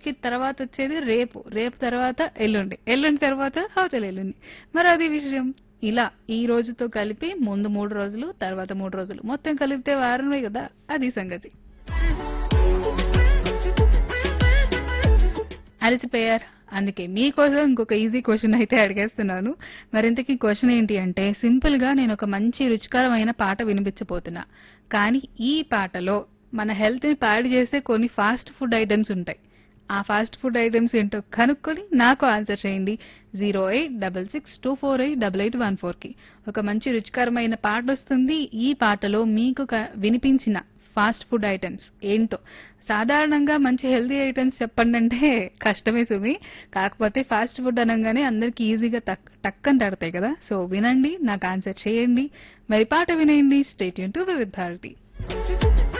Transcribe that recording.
కి తర్వాత వచ్చేది రేపు రేపు తర్వాత ఎల్లుండి ఎల్లుండి తర్వాత అవతల ఎల్లుండి మరి అది విషయం ఇలా ఈ రోజుతో కలిపి ముందు మూడు రోజులు తర్వాత మూడు రోజులు మొత్తం కలిపితే వారమే కదా అది సంగతి అలసిపోయారు అందుకే మీకోసం ఇంకొక ఈజీ క్వశ్చన్ అయితే అడిగేస్తున్నాను మరింతకీ క్వశ్చన్ ఏంటి అంటే సింపుల్ గా నేను ఒక మంచి రుచికరమైన పాట వినిపించబోతున్నా కానీ ఈ పాటలో మన హెల్త్ ని పాడు చేసే కొన్ని ఫాస్ట్ ఫుడ్ ఐటమ్స్ ఉంటాయి ఆ ఫాస్ట్ ఫుడ్ ఐటమ్స్ ఏంటో కనుక్కొని నాకు ఆన్సర్ చేయండి zero eight double six two four eight double eight one four కి ఒక మంచి రుచికరమైన పాట వస్తుంది ఈ పాటలో మీకు క- వినిపించిన ఫాస్ట్ ఫుడ్ ఐటమ్స్ ఏంటో సాధారణంగా మంచి హెల్తీ ఐటమ్స్ చెప్పండి అంటే కష్టమే సుమి కాకపోతే ఫాస్ట్ ఫుడ్ అనగానే అందరికి ఈజీగా టక్ టక్కని తడతాయి కదా సో వినండి నాకు ఆన్సర్ చేయండి మరి పాట వినేయండి స్టేట్ టు వివిధ భారతి